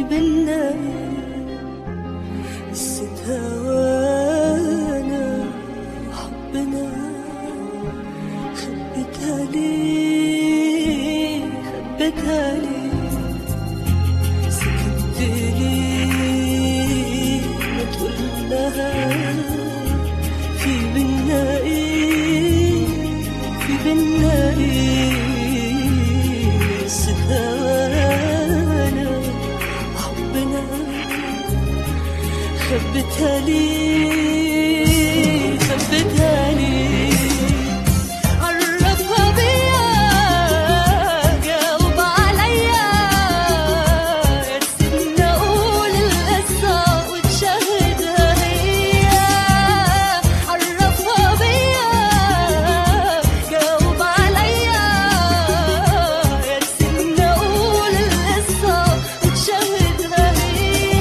بينا قصة هوانا وحبنا خبيتها ليه خبيتها ليه سكت ليه ما تقول لها في بينا ايه في بينا ايه قصة هوانا وحبنا خبيتها ليه خبيتها ليه عرفها بيا جاوب عليا ارسلني اقول القصة وتشهدها هي عرفها بيا جاوب عليا ارسلني اقول القصة وتشهدها هي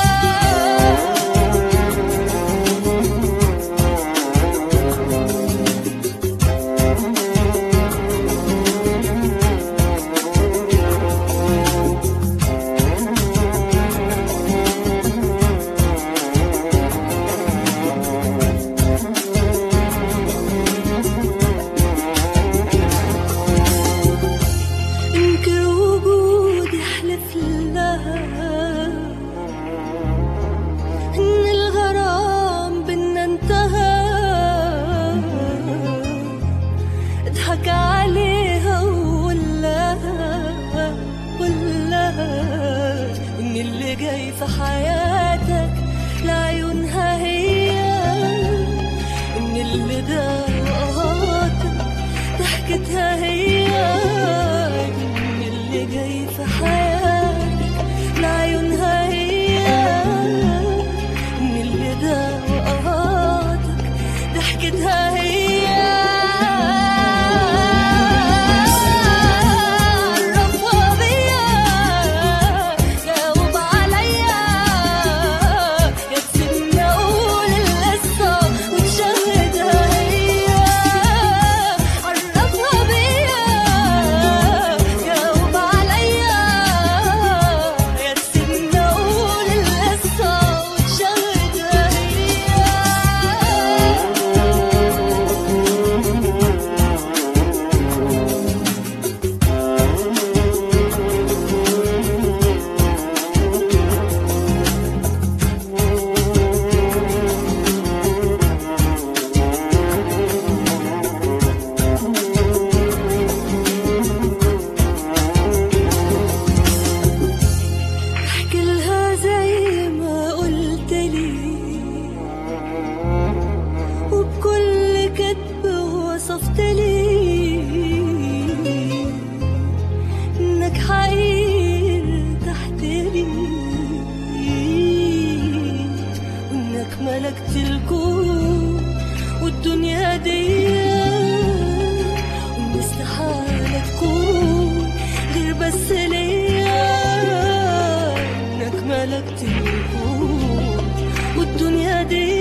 انكر وجودي احلف لها ان الغرام بينا انتهى اضحك عليها وقول لها قول لها ان اللي جاي في حياتك لعيونها هي ان اللي ده وقهاتك ضحكتها هي إن اللي جاي في حياتك لعيونها هي إن اللي ده وقهاتك ضحكتها هي عرفها بيا جاوب عليا يا تسيبني اقول القصة وتشهدها هي عرفها بيا جاوب عليا يا تسيبني اقول القصة وتشهدها هي احكي لها زي ما قلت لي وبكل كذب وصفت لي انك حقير تحت لي وانك ملكت الكون والدنيا دي وان استحالة تكون غير بس ليا انك ملكت الكون والدنيا دي